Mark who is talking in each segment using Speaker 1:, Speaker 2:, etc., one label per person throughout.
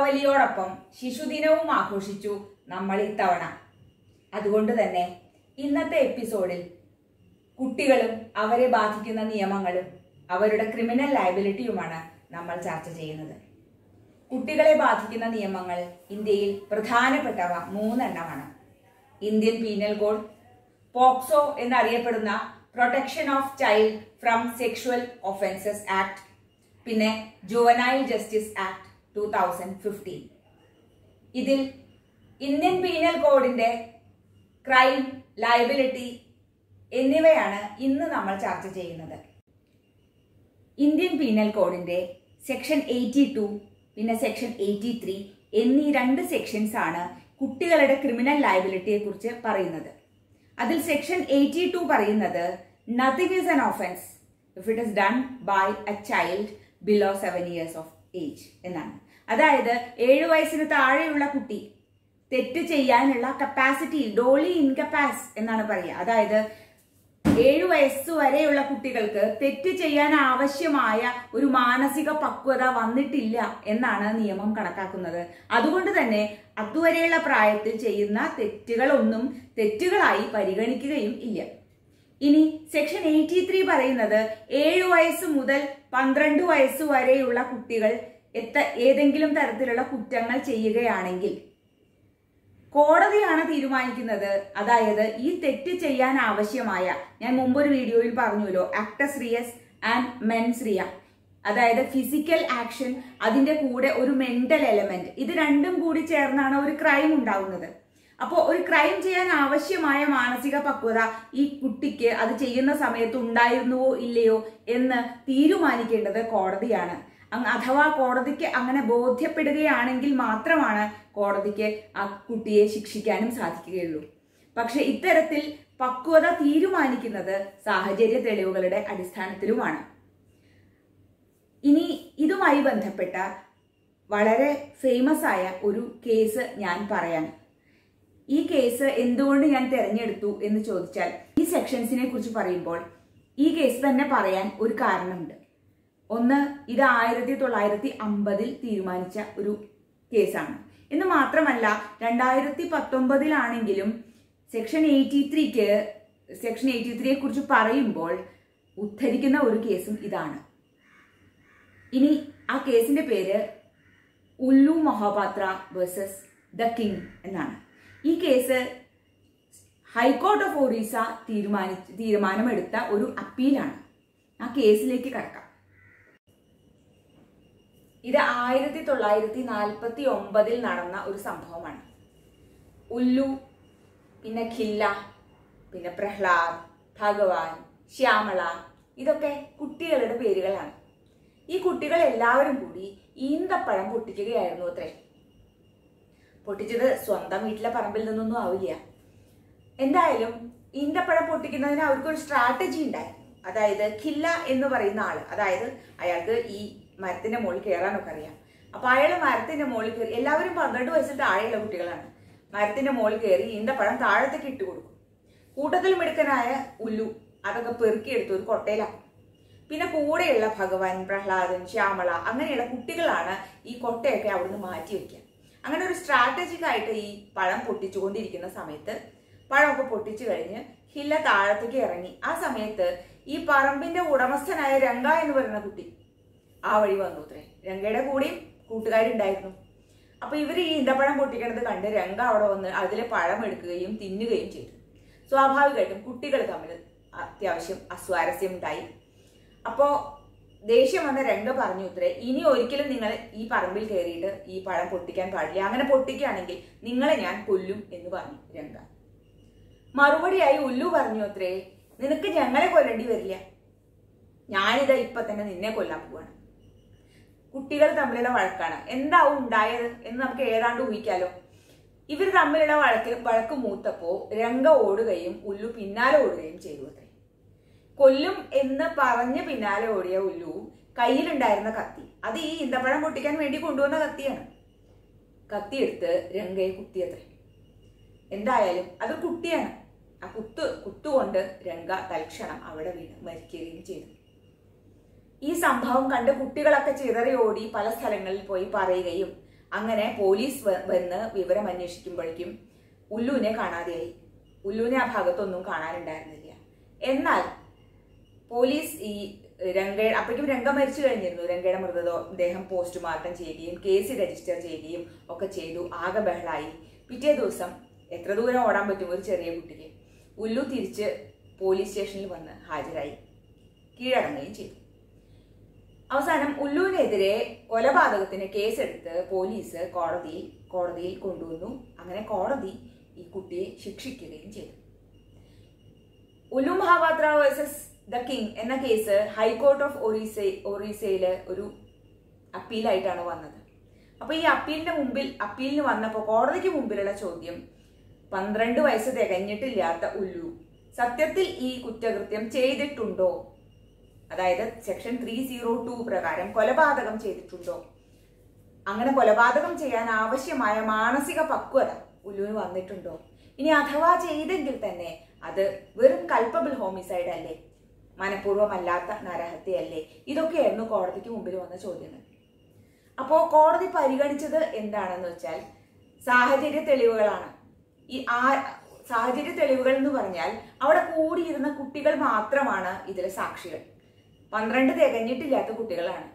Speaker 1: ദീപാവലിയോടൊപ്പം ശിശുദിനവും ആഘോഷിച്ചു നമ്മൾ ഇത്തവണ അതുകൊണ്ട് തന്നെ ഇന്നത്തെ എപ്പിസോഡിൽ കുട്ടികളും അവരെ ബാധിക്കുന്ന നിയമങ്ങളും അവരുടെ ക്രിമിനൽ ലയബിലിറ്റിയുമാണ് നമ്മൾ ചർച്ച ചെയ്യുന്നത് കുട്ടികളെ ബാധിക്കുന്ന നിയമങ്ങൾ ഇന്ത്യയിൽ പ്രധാനപ്പെട്ടവ മൂന്നെണ്ണമാണ് ഇന്ത്യൻ പീനൽ കോഡ് പോക്സോ എന്നറിയപ്പെടുന്ന protection of child from sexual offences act പിന്നെ juvenile justice act two thousand fifteen ഇതിൽ ഇന്ത്യൻ പീനൽ കോഡിന്റെ ക്രൈം ലയബിലിറ്റി എന്നിവയാണ് ഇന്ന് നമ്മൾ ചർച്ച ചെയ്യുന്നത് ഇന്ത്യൻ പീനൽ കോഡിന്റെ സെക്ഷൻ എയ്റ്റി ടു പിന്നെ സെക്ഷൻ എയ്റ്റി ത്രീ എന്നീ രണ്ട് സെക്ഷൻസ് ആണ് കുട്ടികളുടെ ക്രിമിനൽ ലയബിലിറ്റിയെ കുറിച്ച് പറയുന്നത് അതിൽ സെക്ഷൻ എയ്റ്റി ടു പറയുന്നത് nothing is an offence if it is done by a child below seven years of age എന്നാണ് അതായത് ഏഴു വയസ്സിന് താഴെയുള്ള കുട്ടി തെറ്റ് ചെയ്യാനുള്ള കപ്പാസിറ്റി ഡോളി ഇൻകപ്പാസ് എന്നാണ് പറയുക അതായത് ഏഴു വയസ്സ് വരെയുള്ള കുട്ടികൾക്ക് തെറ്റ് ചെയ്യാൻ ആവശ്യമായ ഒരു മാനസിക പക്വത വന്നിട്ടില്ല എന്നാണ് നിയമം കണക്കാക്കുന്നത് അതുകൊണ്ട് തന്നെ അതുവരെയുള്ള പ്രായത്തിൽ ചെയ്യുന്ന തെറ്റുകളൊന്നും തെറ്റുകളായി പരിഗണിക്കുകയും ഇല്ല ഇനി സെക്ഷൻ എയ്റ്റി ത്രീ പറയുന്നത് ഏഴു വയസ്സ് മുതൽ പന്ത്രണ്ട് വയസ്സ് വരെയുള്ള കുട്ടികൾ എത്ത ഏതെങ്കിലും തരത്തിലുള്ള കുറ്റങ്ങൾ ചെയ്യുകയാണെങ്കിൽ കോടതിയാണ് തീരുമാനിക്കുന്നത് അതായത് ഈ തെറ്റ് ചെയ്യാൻ ആവശ്യമായ ഞാൻ മുമ്പൊരു വീഡിയോയിൽ പറഞ്ഞുവല്ലോ actus reus and mens rea അതായത് ഫിസിക്കൽ ആക്ഷൻ അതിന്റെ കൂടെ ഒരു മെന്റൽ എലമെന്റ് ഇത് രണ്ടും കൂടി ചേർന്നാണ് ഒരു ക്രൈം ഉണ്ടാവുന്നത് അപ്പോൾ ഒരു ക്രൈം ചെയ്യാൻ ആവശ്യമായ മാനസിക പക്വത ഈ കുട്ടിക്ക് അത് ചെയ്യുന്ന സമയത്ത് ഉണ്ടായിരുന്നുവോ ഇല്ലയോ എന്ന് തീരുമാനിക്കേണ്ടത് കോടതിയാണ് അങ് അഥവാ കോടതിക്ക് അങ്ങനെ ബോധ്യപ്പെടുകയാണെങ്കിൽ മാത്രമാണ് കോടതിക്ക് ആ കുട്ടിയെ ശിക്ഷിക്കാനും സാധിക്കുകയുള്ളൂ പക്ഷെ ഇത്തരത്തിൽ പക്വത തീരുമാനിക്കുന്നത് സാഹചര്യ തെളിവുകളുടെ അടിസ്ഥാനത്തിലുമാണ് ഇനി ഇതുമായി ബന്ധപ്പെട്ട വളരെ ഫേമസ് ആയ ഒരു കേസ് ഞാൻ പറയാൻ ഈ കേസ് എന്തുകൊണ്ട് ഞാൻ തിരഞ്ഞെടുത്തു എന്ന് ചോദിച്ചാൽ ഈ സെക്ഷൻസിനെ കുറിച്ച് പറയുമ്പോൾ ഈ കേസ് തന്നെ പറയാൻ ഒരു കാരണമുണ്ട് ഒന്ന് ഇത് ആയിരത്തി തൊള്ളായിരത്തി അമ്പതിൽ തീരുമാനിച്ച ഒരു കേസാണ് എന്ന് മാത്രമല്ല രണ്ടായിരത്തി പത്തൊമ്പതിലാണെങ്കിലും സെക്ഷൻ എയ്റ്റി ത്രീക്ക് സെക്ഷൻ എയ്റ്റി ത്രീയെ കുറിച്ച് പറയുമ്പോൾ ഉദ്ധരിക്കുന്ന ഒരു കേസും ഇതാണ് ഇനി ആ കേസിന്റെ പേര് Ullu Mahapatra versus the king എന്നാണ് ഈ കേസ് ഹൈക്കോർട്ട് ഓഫ് ഒറീസ തീരുമാനി തീരുമാനമെടുത്ത ഒരു അപ്പീലാണ് ആ കേസിലേക്ക് കടക്കാം ഇത് ആയിരത്തി തൊള്ളായിരത്തി നാൽപ്പത്തി ഒമ്പതിൽ നടന്ന ഒരു സംഭവമാണ് ഉല്ലു പിന്നെ ഖില്ല പിന്നെ പ്രഹ്ലാദ് ഭഗവാൻ ശ്യാമള ഇതൊക്കെ കുട്ടികളുടെ പേരുകളാണ് ഈ കുട്ടികൾ എല്ലാവരും കൂടി ഈന്തപ്പഴം പൊട്ടിക്കുകയായിരുന്നു അത്രേ പൊട്ടിച്ചത് സ്വന്തം വീട്ടിലെ പറമ്പിൽ നിന്നൊന്നും ആവില്ല എന്തായാലും ഈന്തപ്പഴം പൊട്ടിക്കുന്നതിന് അവർക്കൊരു സ്ട്രാറ്റജി ഉണ്ടായിരുന്നു അതായത് ഖില്ല എന്ന് പറയുന്ന ആള് അതായത് അയാൾക്ക് ഈ മരത്തിന്റെ മുകളിൽ കയറാനൊക്കെ അറിയാം അപ്പൊ അയാൾ മരത്തിന്റെ മുകളിൽ കയറി എല്ലാവരും പന്ത്രണ്ട് വയസ്സിൽ താഴെയുള്ള കുട്ടികളാണ് മരത്തിന്റെ മുകളിൽ കയറി ഈന്തപ്പഴം താഴത്തേക്ക് ഇട്ട് കൊടുക്കും കൂട്ടത്തിൽ മിടുക്കനായ ഉല്ലു അതൊക്കെ പെറുക്കിയെടുത്ത് ഒരു കൊട്ടയിലാക്കും പിന്നെ കൂടെയുള്ള ഭഗവാൻ പ്രഹ്ലാദൻ ശ്യാമള അങ്ങനെയുള്ള കുട്ടികളാണ് ഈ കൊട്ടയൊക്കെ അവിടുന്ന് മാറ്റി വെക്കുക അങ്ങനെ ഒരു സ്ട്രാറ്റജിക് ആയിട്ട് ഈ പഴം പൊട്ടിച്ചുകൊണ്ടിരിക്കുന്ന സമയത്ത് പഴമൊക്കെ പൊട്ടിച്ചു കഴിഞ്ഞ് ഹില്ല താഴത്തേക്ക് ഇറങ്ങി ആ സമയത്ത് ഈ പറമ്പിന്റെ ഉടമസ്ഥനായ രംഗ എന്ന് പറയുന്ന കുട്ടി ആ വഴി വന്നു അത്രേ രംഗയുടെ കൂടെയും കൂട്ടുകാരുണ്ടായിരുന്നു അപ്പൊ ഇവർ ഈ ഈന്തപ്പഴം പൊട്ടിക്കണത് കണ്ട് രംഗ അവിടെ വന്ന് അതിലെ പഴം എടുക്കുകയും തിന്നുകയും ചെയ്തു സ്വാഭാവികമായിട്ടും കുട്ടികൾ തമ്മിൽ അത്യാവശ്യം അസ്വാരസ്യം ഉണ്ടായി അപ്പോ ദേഷ്യം വന്ന രംഗ പറഞ്ഞു ഇത്രേ ഇനി ഒരിക്കലും നിങ്ങൾ ഈ പറമ്പിൽ കയറിയിട്ട് ഈ പഴം പൊട്ടിക്കാൻ പാടില്ല അങ്ങനെ പൊട്ടിക്കുകയാണെങ്കിൽ നിങ്ങളെ ഞാൻ കൊല്ലും എന്ന് പറഞ്ഞു രംഗ മറുപടിയായി ഉല്ലു പറഞ്ഞു അത്രേ നിനക്ക് ഞങ്ങളെ കൊല്ലേണ്ടി വരില്ല ഞാനിതാ ഇപ്പൊ തന്നെ നിന്നെ കൊല്ലാൻ പോവാണ് കുട്ടികൾ തമ്മിലുള്ള വഴക്കാണ് എന്താവും ഉണ്ടായത് എന്ന് നമുക്ക് ഏതാണ്ട് ഊഹിക്കാലോ ഇവർ തമ്മിലുള്ള വഴക്ക് വഴക്ക് മൂത്തപ്പോ രംഗ ഓടുകയും ഉല്ലു പിന്നാലെ ഓടുകയും ചെയ്തു അത്രേ കൊല്ലും എന്ന് പറഞ്ഞ് പിന്നാലെ ഓടിയ ഉല്ലു കയ്യിലുണ്ടായിരുന്ന കത്തി അത് ഈ ഈന്തപ്പഴം പൊട്ടിക്കാൻ വേണ്ടി കൊണ്ടുവന്ന കത്തിയാണ് കത്തിയെടുത്ത് രംഗയെ കുത്തിയത്രേ എന്തായാലും അത് കുട്ടിയാണ് ആ കുത്ത് കുത്തുകൊണ്ട് രംഗ തൽക്ഷണം അവിടെ വീണ് മരിക്കുകയും ചെയ്തു ഈ സംഭവം കണ്ട് കുട്ടികളൊക്കെ ചിതറി ഓടി പല സ്ഥലങ്ങളിൽ പോയി പറയുകയും അങ്ങനെ പോലീസ് വ- വന്ന് വിവരം അന്വേഷിക്കുമ്പോഴേക്കും ഉല്ലുവിനെ കാണാതെയായി ഉല്ലുവിനെ ആ ഭാഗത്തൊന്നും കാണാനുണ്ടായിരുന്നില്ല എന്നാൽ പോലീസ് ഈ രംഗ അപ്പോഴേക്കും രംഗ മരിച്ചു കഴിഞ്ഞിരുന്നു രംഗയുടെ മൃതദേഹം പോസ്റ്റ്മോർട്ടം ചെയ്യുകയും കേസ് രജിസ്റ്റർ ചെയ്യുകയും ഒക്കെ ചെയ്തു ആകെ ബഹളായി പിറ്റേ ദിവസം എത്ര ദൂരം ഓടാൻ പറ്റും ഒരു ചെറിയ കുട്ടിക്ക് ഉല്ലു തിരിച്ച് പോലീസ് സ്റ്റേഷനിൽ വന്ന് ഹാജരായി കീഴടങ്ങുകയും ചെയ്തു അവസാനം ഉല്ലുവിനെതിരെ കൊലപാതകത്തിന് കേസെടുത്ത് പോലീസ് കോടതിയിൽ കോടതിയിൽ കൊണ്ടുവന്നു അങ്ങനെ കോടതി ഈ കുട്ടിയെ ശിക്ഷിക്കുകയും ചെയ്തു Ulu Mahapatra versus the king എന്ന കേസ് ഹൈക്കോർട്ട് ഓഫ് ഒറീസ ഒറീസയിലെ ഒരു അപ്പീലായിട്ടാണ് വന്നത് അപ്പൊ ഈ അപ്പീലിന്റെ മുമ്പിൽ അപ്പീലിന് വന്നപ്പോൾ കോടതിക്ക് മുമ്പിലുള്ള ചോദ്യം പന്ത്രണ്ട് വയസ്സ് തികഞ്ഞിട്ടില്ലാത്ത ഉല്ലു സത്യത്തിൽ ഈ കുറ്റകൃത്യം ചെയ്തിട്ടുണ്ടോ അതായത് സെക്ഷൻ ത്രീ സീറോ ടു പ്രകാരം കൊലപാതകം ചെയ്തിട്ടുണ്ടോ അങ്ങനെ കൊലപാതകം ചെയ്യാൻ ആവശ്യമായ മാനസിക പക്വത ഉല്ലുവിന് വന്നിട്ടുണ്ടോ ഇനി അഥവാ ചെയ്തെങ്കിൽ തന്നെ അത് വെറും കൾപ്പബിൾ ഹോമിസൈഡ് അല്ലേ മനഃപൂർവ്വമല്ലാത്ത നരഹത്യയല്ലേ ഇതൊക്കെയായിരുന്നു കോടതിക്ക് മുമ്പിൽ വന്ന ചോദ്യങ്ങൾ അപ്പോൾ കോടതി പരിഗണിച്ചത് എന്താണെന്ന് വെച്ചാൽ സാഹചര്യ തെളിവുകളാണ് ഈ ആ സാഹചര്യ തെളിവുകൾ എന്ന് പറഞ്ഞാൽ അവിടെ കൂടിയിരുന്ന കുട്ടികൾ മാത്രമാണ് ഇതിലെ സാക്ഷികൾ പന്ത്രണ്ട് തികഞ്ഞിട്ടില്ലാത്ത കുട്ടികളാണ്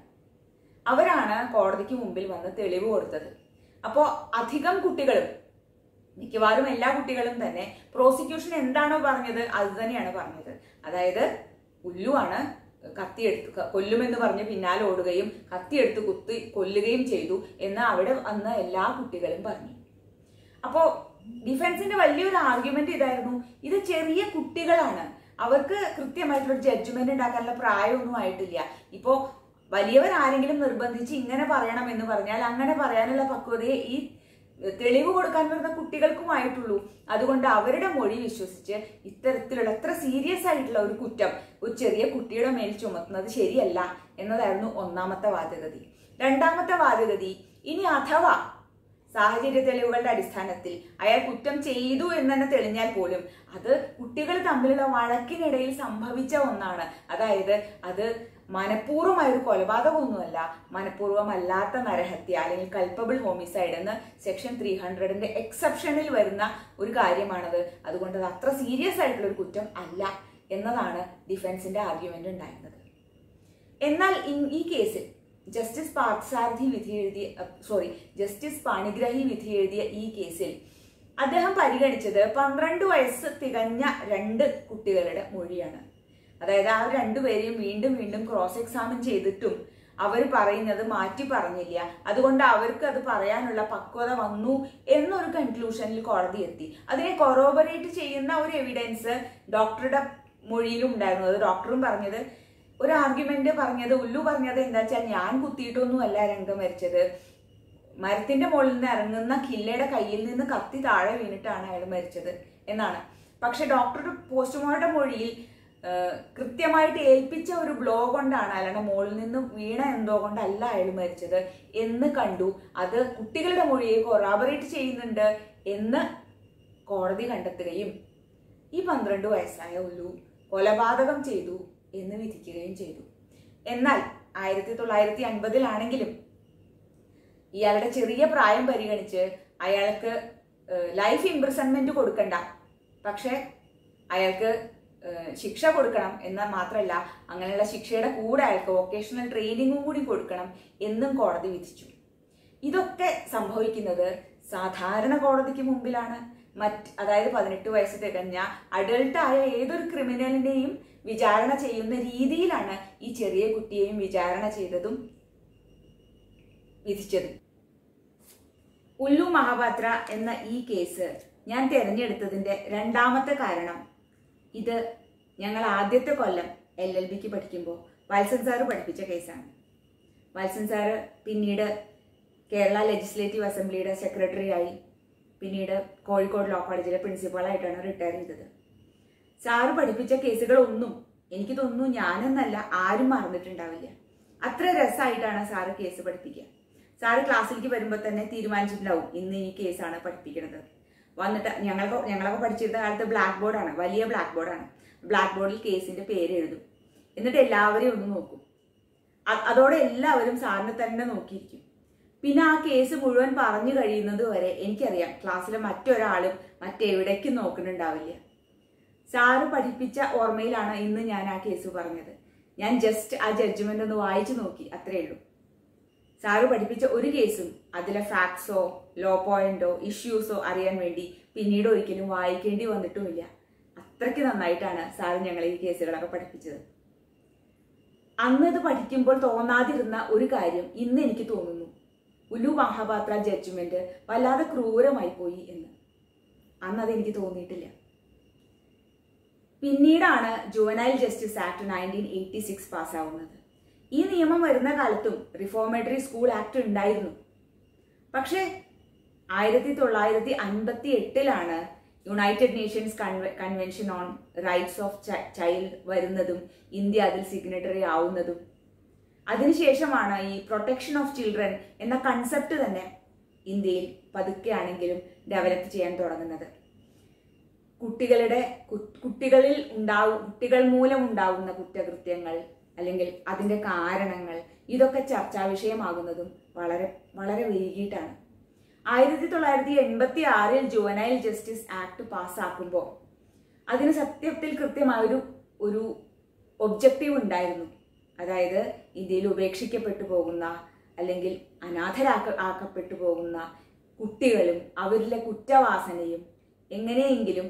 Speaker 1: അവരാണ് കോടതിക്ക് മുമ്പിൽ വന്ന് തെളിവ് കൊടുത്തത് അപ്പോൾ അധികം കുട്ടികളും മിക്കവാറും എല്ലാ കുട്ടികളും തന്നെ പ്രോസിക്യൂഷൻ എന്താണോ പറഞ്ഞത് അത് തന്നെയാണ് പറഞ്ഞത് അതായത് ഉല്ലുവാണ് കത്തിയെടുത്ത് ക- കൊല്ലുമെന്ന് പറഞ്ഞ് പിന്നാലെ ഓടുകയും കത്തിയെടുത്ത് കുത്തി കൊല്ലുകയും ചെയ്തു എന്ന് അവിടെ വന്ന എല്ലാ കുട്ടികളും പറഞ്ഞു അപ്പോ ഡിഫൻസിന്റെ വലിയൊരു ആർഗ്യുമെന്റ് ഇതായിരുന്നു ഇത് ചെറിയ കുട്ടികളാണ് അവർക്ക് കൃത്യമായിട്ടുള്ള ജഡ്ജ്മെന്റ് ഉണ്ടാക്കാനുള്ള പ്രായമൊന്നും ആയിട്ടില്ല ഇപ്പോ വലിയവർ ആരെങ്കിലും നിർബന്ധിച്ച് ഇങ്ങനെ പറയണം എന്ന് പറഞ്ഞാൽ അങ്ങനെ പറയാനുള്ള പക്വതയെ ഈ തെളിവ് കൊടുക്കാൻ വരുന്ന കുട്ടികൾക്കുമായിട്ടുള്ളൂ അതുകൊണ്ട് അവരുടെ മൊഴി വിശ്വസിച്ച് ഇത്തരത്തിലുള്ള എത്ര സീരിയസ് ആയിട്ടുള്ള ഒരു കുറ്റം ഒരു ചെറിയ കുട്ടിയുടെ മേൽ ചുമത്തുന്നത് ശരിയല്ല എന്നതായിരുന്നു ഒന്നാമത്തെ വാദഗതി രണ്ടാമത്തെ വാദഗതി ഇനി അഥവാ സാഹചര്യ തെളിവുകളുടെ അടിസ്ഥാനത്തിൽ അയാൾ കുറ്റം ചെയ്തു എന്ന് തന്നെ തെളിഞ്ഞാൽ പോലും അത് കുട്ടികൾ തമ്മിലുള്ള വഴക്കിനിടയിൽ സംഭവിച്ച ഒന്നാണ് അതായത് അത് മനഃപൂർവ്വമായ ഒരു കൊലപാതകമൊന്നുമല്ല മനഃപൂർവ്വമല്ലാത്ത നരഹത്യ അല്ലെങ്കിൽ കൾപ്പബിൾ ഹോമിസൈഡ് എന്ന് സെക്ഷൻ ത്രീ ഹൺഡ്രഡിന്റെ എക്സെപ്ഷനിൽ വരുന്ന ഒരു കാര്യമാണത് അതുകൊണ്ട് അത് അത്ര സീരിയസ് ആയിട്ടുള്ള ഒരു കുറ്റം അല്ല എന്നതാണ് ഡിഫൻസിന്റെ ആർഗ്യുമെന്റ് ഉണ്ടായിരുന്നത് എന്നാൽ ഇൻ- ഈ കേസിൽ ജസ്റ്റിസ് പാർത്ഥസാരഥി വിധി എഴുതിയ സോറി ജസ്റ്റിസ് പാണിഗ്രഹി വിധി എഴുതിയ ഈ കേസിൽ അദ്ദേഹം പരിഗണിച്ചത് പന്ത്രണ്ട് വയസ്സ് തികഞ്ഞ രണ്ട് കുട്ടികളുടെ മൊഴിയാണ് അതായത് ആ രണ്ടുപേരെയും വീണ്ടും വീണ്ടും ക്രോസ് എക്സാമിൻ ചെയ്തിട്ടും അവർ പറയുന്നത് മാറ്റി പറഞ്ഞില്ല അതുകൊണ്ട് അവർക്ക് അത് പറയാനുള്ള പക്വത വന്നു എന്നൊരു കൺക്ലൂഷനിൽ കോടതി എത്തി അതിനെ കൊറോബറേറ്റ് ചെയ്യുന്ന ഒരു എവിഡൻസ് ഡോക്ടറുടെ മൊഴിയിലും ഉണ്ടായിരുന്നു അത് ഡോക്ടറും പറഞ്ഞത് ഒരു ആർഗ്യുമെന്റ് പറഞ്ഞത് ഉല്ലു പറഞ്ഞത് എന്താ വെച്ചാൽ ഞാൻ കുത്തിയിട്ടൊന്നുമല്ല രംഗം മരിച്ചത് മരത്തിന്റെ മുകളിൽ നിന്ന് ഇറങ്ങുന്ന കില്ലയുടെ കയ്യിൽ നിന്ന് കത്തി താഴെ വീണിട്ടാണ് അയാൾ മരിച്ചത് എന്നാണ് പക്ഷെ ഡോക്ടറുടെ പോസ്റ്റ്മോർട്ടം മൊഴിയിൽ ആ, കൃത്യമായിട്ട് ഏൽപ്പിച്ച ഒരു ബ്ലോ കൊണ്ടാണ് അല്ലാണ്ട് മുകളിൽ നിന്ന് വീണ എന്തോ കൊണ്ടല്ല അയാൾ മരിച്ചത് എന്ന് കണ്ടു അത് കുട്ടികളുടെ മൊഴിയെ കൊറാബറേറ്റ് ചെയ്യുന്നുണ്ട് എന്ന് കോടതി കണ്ടെത്തുകയും ഈ പന്ത്രണ്ട് വയസ്സായ ഉല്ലു കൊലപാതകം ചെയ്തു എന്ന് വിധിക്കുകയും ചെയ്തു എന്നാൽ ആയിരത്തി തൊള്ളായിരത്തി അൻപതിലാണെങ്കിലും ഇയാളുടെ ചെറിയ പ്രായം പരിഗണിച്ച് അയാൾക്ക് ലൈഫ് ഇംപ്രിസൺമെന്റ് കൊടുക്കണ്ട പക്ഷെ അയാൾക്ക് ഏഹ്, ശിക്ഷ കൊടുക്കണം എന്നാൽ മാത്രമല്ല അങ്ങനെയുള്ള ശിക്ഷയുടെ കൂടെ അയാൾക്ക് വൊക്കേഷണൽ ട്രെയിനിങ്ങും കൂടി കൊടുക്കണം എന്നും കോടതി വിധിച്ചു ഇതൊക്കെ സംഭവിക്കുന്നത് സാധാരണ കോടതിക്ക് മുമ്പിലാണ് മറ്റ് അതായത് പതിനെട്ട് വയസ്സ് തികഞ്ഞ അഡൾട്ടായ ഏതൊരു ക്രിമിനലിനെയും വിചാരണ ചെയ്യുന്ന രീതിയിലാണ് ഈ ചെറിയ കുട്ടിയെയും വിചാരണ ചെയ്തതും വിധിച്ചത് ഉല്ലു മഹാപാത്ര എന്ന ഈ കേസ് ഞാൻ തിരഞ്ഞെടുത്തതിന്റെ രണ്ടാമത്തെ കാരണം ഇത് ഞങ്ങൾ ആദ്യത്തെ കൊല്ലം എൽ എൽ ബിക്ക് പഠിക്കുമ്പോൾ വത്സൻ സാറ് പഠിപ്പിച്ച കേസാണ് വത്സൻ സാറ് പിന്നീട് കേരള ലെജിസ്ലേറ്റീവ് അസംബ്ലിയുടെ സെക്രട്ടറി ആയി പിന്നീട് കോഴിക്കോട് ലോ കോളേജിലെ പ്രിൻസിപ്പളായിട്ടാണ് റിട്ടയർ ചെയ്തത് സാറ് പഠിപ്പിച്ച കേസുകളൊന്നും എനിക്ക് തോന്നുന്നു ഞാനെന്നല്ല ആരും മറന്നിട്ടുണ്ടാവില്ല അത്ര രസമായിട്ടാണ് സാറ് കേസ് പഠിപ്പിക്കുക സാറ് ക്ലാസ്സിലേക്ക് വരുമ്പോൾ തന്നെ തീരുമാനിച്ചിട്ടുണ്ടാവും ഇന്ന് ഈ കേസാണ് പഠിപ്പിക്കുന്നത് വന്നിട്ട് ഞങ്ങൾക്ക് ഞങ്ങളൊക്കെ പഠിച്ചിരുന്ന കാലത്ത് ബ്ലാക്ക് ബോർഡാണ് വലിയ ബ്ലാക്ക് ബോർഡാണ് ബ്ലാക്ക് ബോർഡിൽ കേസിന്റെ പേര് എഴുതും എന്നിട്ട് എല്ലാവരെയും ഒന്ന് നോക്കും അ- അതോടെ എല്ലാവരും സാറിനെ തന്നെ നോക്കിയിരിക്കും പിന്നെ ആ കേസ് മുഴുവൻ പറഞ്ഞു കഴിയുന്നത് വരെ എനിക്കറിയാം ക്ലാസ്സിലെ മറ്റൊരാളും മറ്റെവിടേക്കും നോക്കുന്നുണ്ടാവില്ല സാറ് പഠിപ്പിച്ച ഓർമ്മയിലാണ് ഇന്ന് ഞാൻ ആ കേസ് പറഞ്ഞത് ഞാൻ ജസ്റ്റ് ആ ജഡ്ജ്മെന്റ് ഒന്ന് വായിച്ചു നോക്കി അത്രേ ഉള്ളൂ സാറ് പഠിപ്പിച്ച ഒരു കേസും അതിലെ ഫാക്ട്സോ ലോ പോയിന്റോ ഇഷ്യൂസോ അറിയാൻ വേണ്ടി പിന്നീട് ഒരിക്കലും വായിക്കേണ്ടി വന്നിട്ടുമില്ല അത്രയ്ക്ക് നന്നായിട്ടാണ് സാറ് ഞങ്ങളെ ഈ കേസുകളൊക്കെ പഠിപ്പിച്ചത് അന്ന് ഇത് പഠിക്കുമ്പോൾ തോന്നാതിരുന്ന ഒരു കാര്യം ഇന്ന് എനിക്ക് തോന്നുന്നു ഉലു മഹാപാത്ര ജഡ്ജ്മെന്റ് വല്ലാതെ ക്രൂരമായി പോയി എന്ന് അന്ന് അതെനിക്ക് തോന്നിയിട്ടില്ല പിന്നീടാണ് juvenile justice act nineteen eighty six പാസ്സാവുന്നത് ഈ നിയമം വരുന്ന കാലത്തും റിഫോർമേറ്ററി സ്കൂൾ ആക്ട് ഉണ്ടായിരുന്നു പക്ഷേ ആയിരത്തി തൊള്ളായിരത്തി അൻപത്തി എട്ടിലാണ് United Nations convention on rights of child വരുന്നതും ഇന്ത്യ അതിൽ സിഗ്നറ്ററി ആവുന്നതും അതിനുശേഷമാണ് ഈ പ്രൊട്ടക്ഷൻ ഓഫ് ചിൽഡ്രൻ എന്ന കൺസെപ്റ്റ് തന്നെ ഇന്ത്യയിൽ പതുക്കെ ആണെങ്കിലും ഡെവലപ്പ് ചെയ്യാൻ തുടങ്ങുന്നത് കുട്ടികളുടെ കു- കുട്ടികളിൽ ഉണ്ടാവും കുട്ടികൾ മൂലം ഉണ്ടാവുന്ന കുറ്റകൃത്യങ്ങൾ അല്ലെങ്കിൽ അതിന്റെ കാരണങ്ങൾ ഇതൊക്കെ ചർച്ചാ വിഷയമാകുന്നതും വളരെ വളരെ വൈകിട്ടാണ് ആയിരത്തി തൊള്ളായിരത്തി എൺപത്തി ആറിൽ ജുവനൈൽ ജസ്റ്റിസ് ആക്ട് പാസ്സാക്കുമ്പോൾ അതിന് സത്യത്തിൽ കൃത്യമായ ഒരു ഒരു ഒബ്ജക്റ്റീവ് ഉണ്ടായിരുന്നു അതായത് ഇന്ത്യയിൽ ഉപേക്ഷിക്കപ്പെട്ടു പോകുന്ന അല്ലെങ്കിൽ അനാഥരാക്ക ആക്കപ്പെട്ടു പോകുന്ന കുട്ടികളും അവരിലെ കുറ്റവാസനയും എങ്ങനെയെങ്കിലും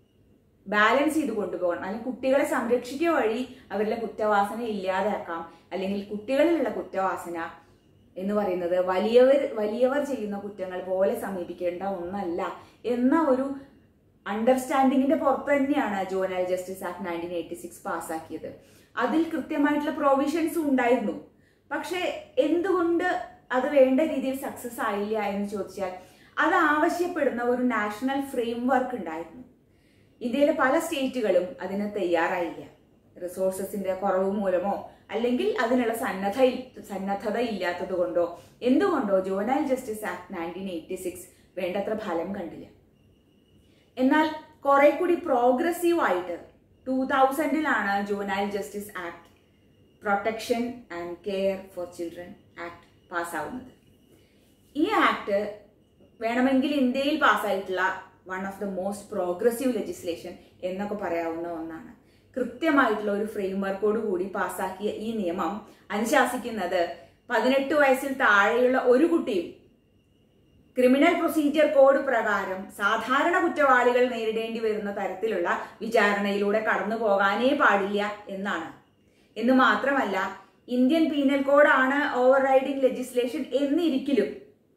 Speaker 1: ബാലൻസ് ചെയ്ത് കൊണ്ടുപോകണം അല്ലെങ്കിൽ കുട്ടികളെ സംരക്ഷിക്കുക വഴി അവരിലെ കുറ്റവാസന ഇല്ലാതാക്കാം അല്ലെങ്കിൽ കുട്ടികളിലുള്ള കുറ്റവാസന എന്ന് പറയുന്നത് വലിയവർ വലിയവർ ചെയ്യുന്ന കുറ്റങ്ങൾ പോലെ സമീപിക്കേണ്ട ഒന്നല്ല എന്ന ഒരു അണ്ടർസ്റ്റാൻഡിങ്ങിന്റെ പുറത്ത് തന്നെയാണ് juvenile justice act nineteen eighty six പാസ്സാക്കിയത് അതിൽ കൃത്യമായിട്ടുള്ള പ്രൊവിഷൻസ് ഉണ്ടായിരുന്നു പക്ഷെ എന്തുകൊണ്ട് അത് വേണ്ട രീതിയിൽ സക്സസ് ആയില്ല എന്ന് ചോദിച്ചാൽ അത് ആവശ്യപ്പെടുന്ന ഒരു നാഷണൽ ഫ്രെയിം വർക്ക് ഉണ്ടായിരുന്നു ഇന്ത്യയിലെ പല സ്റ്റേറ്റുകളും അതിന് തയ്യാറായില്ല റിസോഴ്സസിന്റെ കുറവ് മൂലമോ അല്ലെങ്കിൽ അതിനുള്ള സന്നദ്ധ സന്നദ്ധത ഇല്ലാത്തത് കൊണ്ടോ എന്തുകൊണ്ടോ juvenile justice act nineteen eighty six വേണ്ടത്ര ഫലം കണ്ടില്ല എന്നാൽ കുറെ കൂടി പ്രോഗ്രസീവ് ആയിട്ട് ടൂ തൗസൻഡിലാണ് juvenile justice act protection and care for children act പാസ്സാവുന്നത് ഈ ആക്ട് വേണമെങ്കിൽ ഇന്ത്യയിൽ പാസ്സായിട്ടുള്ള one of the most progressive legislation എന്നൊക്കെ പറയാവുന്ന ഒന്നാണ് കൃത്യമായിട്ടുള്ള ഒരു ഫ്രെയിം വർക്കോട് കൂടി പാസ്സാക്കിയ ഈ നിയമം അനുശാസിക്കുന്നത് പതിനെട്ട് വയസ്സിൽ താഴെയുള്ള ഒരു കുട്ടിയും ക്രിമിനൽ പ്രൊസീജിയർ കോഡ് പ്രകാരം സാധാരണ കുറ്റവാളികൾ നേരിടേണ്ടി വരുന്ന തരത്തിലുള്ള വിചാരണയിലൂടെ കടന്നു പോകാനേ പാടില്ല എന്നാണ് എന്ന് മാത്രമല്ല ഇന്ത്യൻ പീനൽ കോഡാണ് ഓവർ റൈഡിംഗ് ലെജിസ്ലേഷൻ എന്നിരിക്കലും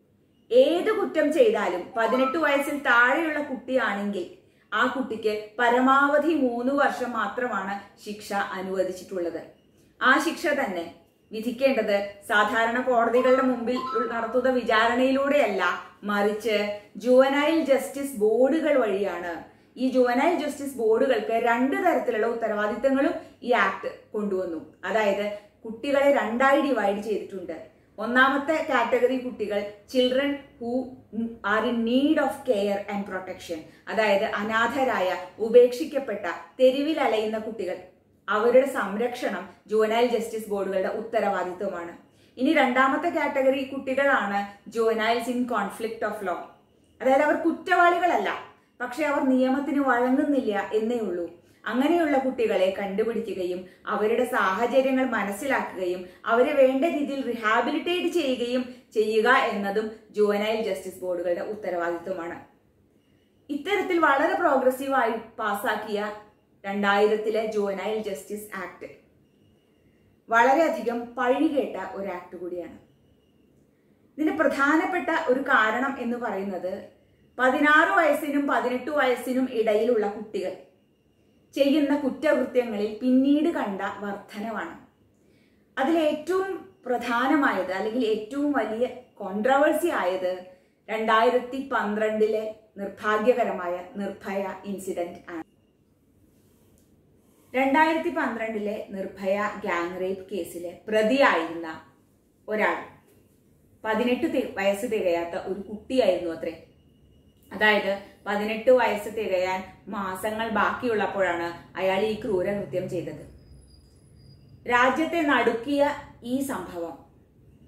Speaker 1: ഏത് കുറ്റം ചെയ്താലും പതിനെട്ട് വയസ്സിൽ താഴെയുള്ള കുട്ടിയാണെങ്കിൽ ആ കുട്ടിക്ക് പരമാവധി മൂന്ന് വർഷം മാത്രമാണ് ശിക്ഷ അനുവദിച്ചിട്ടുള്ളത് ആ ശിക്ഷ തന്നെ വിധിക്കേണ്ടത് സാധാരണ കോടതികളുടെ മുമ്പിൽ നടത്തുന്ന വിചാരണയിലൂടെയല്ല മറിച്ച് ജുവനൈൽ ജസ്റ്റിസ് ബോർഡുകൾ വഴിയാണ് ഈ ജുവനൈൽ ജസ്റ്റിസ് ബോർഡുകൾക്ക് രണ്ട് തരത്തിലുള്ള ഉത്തരവാദിത്തങ്ങളും ഈ ആക്ട് കൊണ്ടുവന്നു അതായത് കുട്ടികളെ രണ്ടായി ഡിവൈഡ് ചെയ്തിട്ടുണ്ട് ഒന്നാമത്തെ കാറ്റഗറി കുട്ടികൾ children who are in need of care and protection അതായത് അനാഥരായ ഉപേക്ഷിക്കപ്പെട്ട തെരുവിൽ അലയുന്ന കുട്ടികൾ അവരുടെ സംരക്ഷണം ജുവനൈൽ ജസ്റ്റിസ് ബോർഡുകളുടെ ഉത്തരവാദിത്വമാണ് ഇനി രണ്ടാമത്തെ കാറ്റഗറി കുട്ടികളാണ് juveniles in conflict of law അതായത് അവർ കുറ്റവാളികളല്ല പക്ഷെ അവർ നിയമത്തിന് വഴങ്ങുന്നില്ല എന്നേ ഉള്ളൂ അങ്ങനെയുള്ള കുട്ടികളെ കണ്ടുപിടിക്കുകയും അവരുടെ സാഹചര്യങ്ങൾ മനസ്സിലാക്കുകയും അവരെ വേണ്ട രീതിയിൽ റിഹാബിലിറ്റേറ്റ് ചെയ്യുകയും ചെയ്യുക എന്നതും ജുവനൈൽ ജസ്റ്റിസ് ബോർഡുകളുടെ ഉത്തരവാദിത്വമാണ് ഇത്തരത്തിൽ വളരെ പ്രോഗ്രസീവായി പാസാക്കിയ രണ്ടായിരത്തിലെ ജുവനൈൽ ജസ്റ്റിസ് ആക്ട് വളരെയധികം പഴികേട്ട ഒരു ആക്ട് കൂടിയാണ് ഇതിന്റെ പ്രധാനപ്പെട്ട ഒരു കാരണം എന്ന് പറയുന്നത് പതിനാറ് വയസ്സിനും പതിനെട്ട് വയസ്സിനും ഇടയിലുള്ള കുട്ടികൾ ചെയ്യുന്ന കുറ്റകൃത്യങ്ങളിൽ പിന്നീട് കണ്ട വർധനവാണ് അതിൽ ഏറ്റവും പ്രധാനമായത് അല്ലെങ്കിൽ ഏറ്റവും വലിയ കോൺട്രവേഴ്സി ആയത് രണ്ടായിരത്തി പന്ത്രണ്ടിലെ നിർഭാഗ്യകരമായ നിർഭയ ഇൻസിഡന്റ് ആണ് രണ്ടായിരത്തി പന്ത്രണ്ടിലെ നിർഭയ ഗാങ് റേപ്പ് കേസിലെ പ്രതിയായിരുന്ന ഒരാൾ പതിനെട്ട് തി- വയസ്സ് തികയാത്ത ഒരു കുട്ടിയായിരുന്നു അത്രേ അതായത് പതിനെട്ട് വയസ്സ് തികയാൻ മാസങ്ങൾ ബാക്കിയുള്ളപ്പോഴാണ് അയാൾ ഈ ക്രൂരകൃത്യം ചെയ്തത് രാജ്യത്തെ നടുക്കിയ ഈ സംഭവം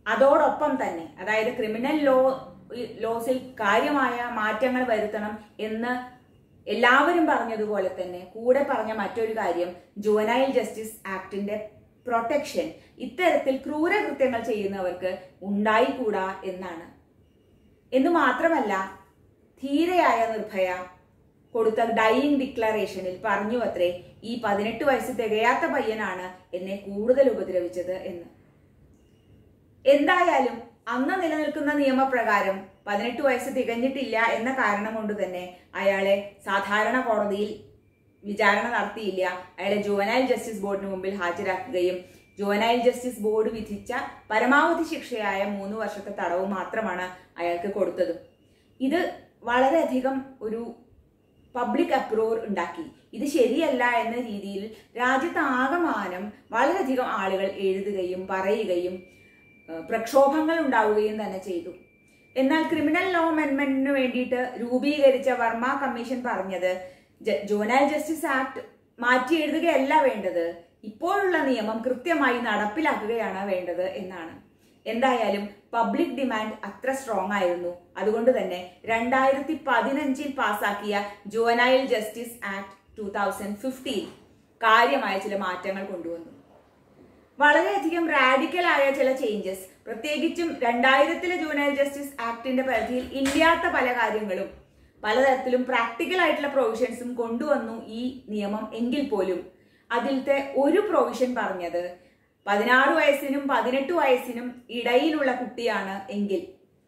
Speaker 1: അതോടൊപ്പം തന്നെ അതായത് ക്രിമിനൽ ലോ ലോസിൽ കാര്യമായ മാറ്റങ്ങൾ വരുത്തണം എന്ന് എല്ലാവരും പറഞ്ഞതുപോലെ തന്നെ കൂടെ പറഞ്ഞ മറ്റൊരു കാര്യം ജുവനൈൽ ജസ്റ്റിസ് ആക്ടിന്റെ പ്രൊട്ടക്ഷൻ ഇത്തരത്തിൽ ക്രൂരകൃത്യങ്ങൾ ചെയ്യുന്നവർക്ക് ഉണ്ടായിക്കൂടാ എന്നാണ് എന്ന് മാത്രമല്ല ധീരയായ നിർഭയ കൊടുത്ത ഡൈയിങ് ഡിക്ലറേഷനിൽ പറഞ്ഞു അത്രേ ഈ പതിനെട്ട് വയസ്സ് തികയാത്ത പയ്യനാണ് എന്നെ കൂടുതൽ ഉപദ്രവിച്ചത് എന്ന് എന്തായാലും അന്ന് നിലനിൽക്കുന്ന നിയമപ്രകാരം പതിനെട്ട് വയസ്സ് തികഞ്ഞിട്ടില്ല എന്ന കാരണം കൊണ്ട് തന്നെ അയാളെ സാധാരണ കോടതിയിൽ വിചാരണ നടത്തിയില്ല അയാളെ ജുവനൈൽ ജസ്റ്റിസ് ബോർഡിന് മുമ്പിൽ ഹാജരാക്കുകയും ജുവനൈൽ ജസ്റ്റിസ് ബോർഡ് വിധിച്ച പരമാവധി ശിക്ഷയായ മൂന്ന് വർഷത്തെ തടവ് മാത്രമാണ് അയാൾക്ക് കൊടുത്തത് ഇത് വളരെയധികം ഒരു പബ്ലിക് അപ്രോർ ഉണ്ടാക്കി ഇത് ശരിയല്ല എന്ന രീതിയിൽ രാജ്യത്താകമാനം വളരെയധികം ആളുകൾ എഴുതുകയും പറയുകയും ഏഹ്, പ്രക്ഷോഭങ്ങൾ ഉണ്ടാവുകയും തന്നെ ചെയ്തു എന്നാൽ ക്രിമിനൽ ലോ അമെന്റ്മെന്റിന് വേണ്ടിയിട്ട് രൂപീകരിച്ച വർമ്മ കമ്മീഷൻ പറഞ്ഞത് ജ- ജുവനൈൽ ജസ്റ്റിസ് ആക്ട് മാറ്റി എഴുതുകയല്ല വേണ്ടത് ഇപ്പോഴുള്ള നിയമം കൃത്യമായി നടപ്പിലാക്കുകയാണ് വേണ്ടത് എന്നാണ് എന്തായാലും പബ്ലിക് ഡിമാൻഡ് അത്ര സ്ട്രോങ് ആയിരുന്നു അതുകൊണ്ട് തന്നെ രണ്ടായിരത്തി പതിനഞ്ചിൽ പാസാക്കിയ juvenile justice act two thousand fifteen കാര്യമായ ചില മാറ്റങ്ങൾ കൊണ്ടുവന്നു വളരെയധികം റാഡിക്കൽ ആയ ചില ചേഞ്ചസ് പ്രത്യേകിച്ചും രണ്ടായിരത്തിലെ ജൂനൈൽ ജസ്റ്റിസ് ആക്ടിന്റെ പരിധിയിൽ ഇല്ലാത്ത പല കാര്യങ്ങളും പലതരത്തിലും പ്രാക്ടിക്കൽ ആയിട്ടുള്ള പ്രൊവിഷൻസും കൊണ്ടുവന്നു ഈ നിയമം എങ്കിൽ പോലും അതിലത്തെ ഒരു പ്രൊവിഷൻ പറഞ്ഞത് പതിനാറ് വയസ്സിനും പതിനെട്ട് വയസ്സിനും ഇടയിലുള്ള കുട്ടിയാണ് എങ്കിൽ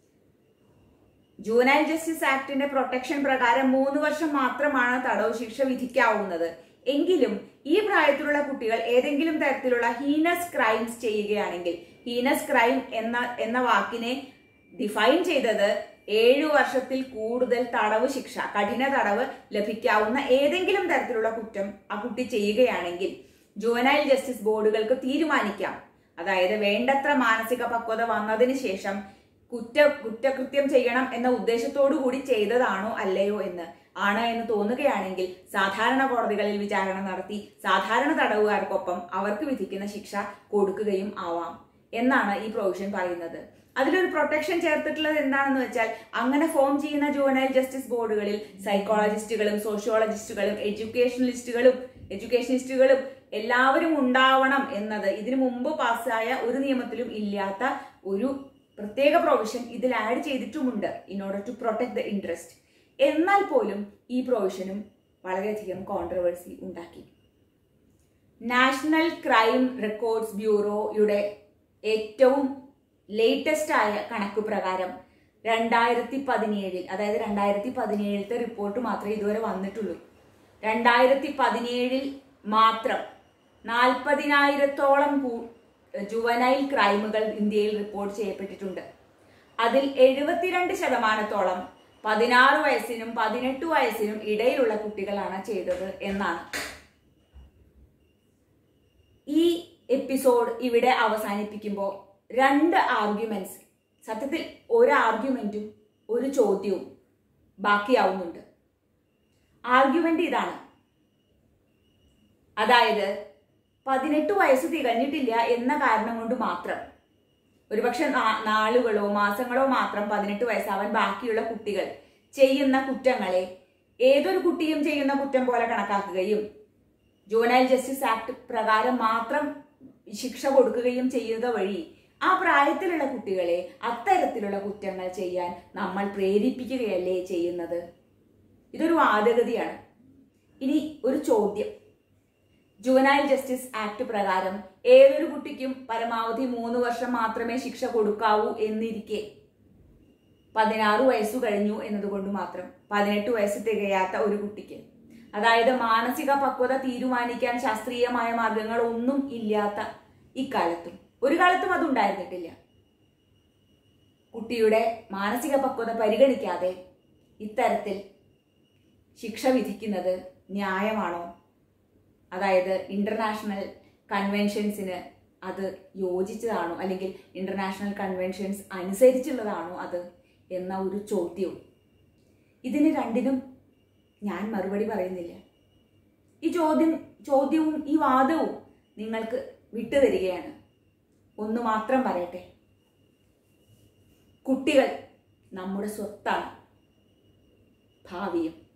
Speaker 1: ജൂനൈൽ ജസ്റ്റിസ് ആക്ടിന്റെ പ്രൊട്ടക്ഷൻ പ്രകാരം മൂന്ന് വർഷം മാത്രമാണ് തടവ് ശിക്ഷ വിധിക്കാവുന്നത് എങ്കിലും ഈ പ്രായത്തിലുള്ള കുട്ടികൾ ഏതെങ്കിലും തരത്തിലുള്ള ഹീനസ് ക്രൈംസ് ചെയ്യുകയാണെങ്കിൽ ഹീനസ് ക്രൈം എന്ന എന്ന വാക്കിനെ ഡിഫൈൻ ചെയ്തത് ഏഴു വർഷത്തിൽ കൂടുതൽ തടവ് ശിക്ഷ കഠിന തടവ് ലഭിക്കാവുന്ന ഏതെങ്കിലും തരത്തിലുള്ള കുറ്റം ആ കുട്ടി ചെയ്യുകയാണെങ്കിൽ ജുവനൈൽ ജസ്റ്റിസ് ബോർഡുകൾക്ക് തീരുമാനിക്കാം അതായത് വേണ്ടത്ര മാനസിക പക്വത വന്നതിന് ശേഷം കുറ്റ കുറ്റകൃത്യം ചെയ്യണം എന്ന ഉദ്ദേശത്തോടു കൂടി ചെയ്തതാണോ അല്ലയോ എന്ന് ആണ് എന്ന് തോന്നുകയാണെങ്കിൽ സാധാരണ കോടതികളിൽ വിചാരണ നടത്തി സാധാരണ തടവുകാർക്കൊപ്പം അവർക്ക് വിധിക്കുന്ന ശിക്ഷ കൊടുക്കുകയും ആവാം എന്നാണ് ഈ പ്രൊവിഷൻ പറയുന്നത് അതിലൊരു പ്രൊട്ടക്ഷൻ ചേർത്തിട്ടുള്ളത് എന്താണെന്ന് വെച്ചാൽ അങ്ങനെ ഫോം ചെയ്യുന്ന ജുവനൈൽ ജസ്റ്റിസ് ബോർഡുകളിൽ സൈക്കോളജിസ്റ്റുകളും സോഷ്യോളജിസ്റ്റുകളും എഡ്യൂക്കേഷണലിസ്റ്റുകളും എഡ്യൂക്കേഷനിസ്റ്റുകളും എല്ലാവരും ഉണ്ടാവണം എന്നത് ഇതിനു മുമ്പ് പാസ്സായ ഒരു നിയമത്തിലും ഇല്ലാത്ത ഒരു പ്രത്യേക പ്രൊവിഷൻ ഇതിൽ ആഡ് ചെയ്തിട്ടുമുണ്ട് in order to protect the interest എന്നാൽ പോലും ഈ പ്രൊവിഷനും വളരെയധികം കോൺട്രവേഴ്സി ഉണ്ടാക്കി നാഷണൽ ക്രൈം റെക്കോർഡ്സ് ബ്യൂറോയുടെ ഏറ്റവും ലേറ്റസ്റ്റ് ആയ കണക്ക് പ്രകാരം രണ്ടായിരത്തി പതിനേഴിൽ അതായത് രണ്ടായിരത്തി പതിനേഴിലത്തെ റിപ്പോർട്ട് മാത്രമേ ഇതുവരെ വന്നിട്ടുള്ളൂ രണ്ടായിരത്തി പതിനേഴിൽ മാത്രം നാൽപ്പതിനായിരത്തോളം ജുവനൈൽ ക്രൈമുകൾ ഇന്ത്യയിൽ റിപ്പോർട്ട് ചെയ്യപ്പെട്ടിട്ടുണ്ട് അതിൽ എഴുപത്തിരണ്ട് ശതമാനത്തോളം പതിനാറ് വയസ്സിനും പതിനെട്ട് വയസ്സിനും ഇടയിലുള്ള കുട്ടികളാണ് ചെയ്തത് എന്നാണ് ഈ എപ്പിസോഡ് ഇവിടെ അവസാനിപ്പിക്കുമ്പോൾ രണ്ട് ആർഗ്യുമെന്റ്സ് സത്യത്തിൽ ഒരു ആർഗ്യുമെന്റും ഒരു ചോദ്യവും ബാക്കിയാവുന്നുണ്ട് ആർഗ്യുമെന്റ് ഇതാണ് അതായത് പതിനെട്ട് വയസ്സ് തികഞ്ഞിട്ടില്ല എന്ന കാരണം കൊണ്ട് മാത്രം ഒരുപക്ഷെ നാ- നാളുകളോ മാസങ്ങളോ മാത്രം പതിനെട്ട് വയസ്സാവാൻ ബാക്കിയുള്ള കുട്ടികൾ ചെയ്യുന്ന കുറ്റങ്ങളെ ഏതൊരു കുട്ടിയും ചെയ്യുന്ന കുറ്റം പോലെ കണക്കാക്കുകയും ജൂനൈൽ ജസ്റ്റിസ് ആക്ട് പ്രകാരം മാത്രം ശിക്ഷ കൊടുക്കുകയും ചെയ്യുക വഴി ആ പ്രായത്തിലുള്ള കുട്ടികളെ അത്തരത്തിലുള്ള കുറ്റങ്ങൾ ചെയ്യാൻ നമ്മൾ പ്രേരിപ്പിക്കുകയല്ലേ ചെയ്യുന്നത് ഇതൊരു വാദഗതിയാണ് ഇനി ഒരു ചോദ്യം ജുവനൈൽ ജസ്റ്റിസ് ആക്ട് പ്രകാരം ഏതൊരു കുട്ടിക്കും പരമാവധി മൂന്ന് വർഷം മാത്രമേ ശിക്ഷ കൊടുക്കാവൂ എന്നിരിക്കെ പതിനാറ് വയസ്സു കഴിഞ്ഞു എന്നതുകൊണ്ട് മാത്രം പതിനെട്ട് വയസ്സ് തികയാത്ത ഒരു കുട്ടിക്ക് അതായത് മാനസിക പക്വത തീരുമാനിക്കാൻ ശാസ്ത്രീയമായ മാർഗങ്ങൾ ഒന്നും ഇല്ലാത്ത ഇക്കാലത്തും ഒരു കാലത്തും അതുണ്ടായിരുന്നിട്ടില്ല കുട്ടിയുടെ മാനസിക പക്വത പരിഗണിക്കാതെ ഇത്തരത്തിൽ ശിക്ഷ വിധിക്കുന്നത് ന്യായമാണോ അതായത് ഇന്റർനാഷണൽ കൺവെൻഷൻസിന് അത് യോജിച്ചതാണോ അല്ലെങ്കിൽ ഇന്റർനാഷണൽ കൺവെൻഷൻസ് അനുസരിച്ചുള്ളതാണോ അത് എന്ന ഒരു ചോദ്യവും ഇതിന് രണ്ടിനും ഞാൻ മറുപടി പറയുന്നില്ല ഈ ചോദ്യം ചോദ്യവും ഈ വാദവും നിങ്ങൾക്ക് വിട്ടുതരികയാണ് ഒന്ന് മാത്രം പറയട്ടെ കുട്ടികൾ നമ്മുടെ സ്വത്താണ് ഭാവിയും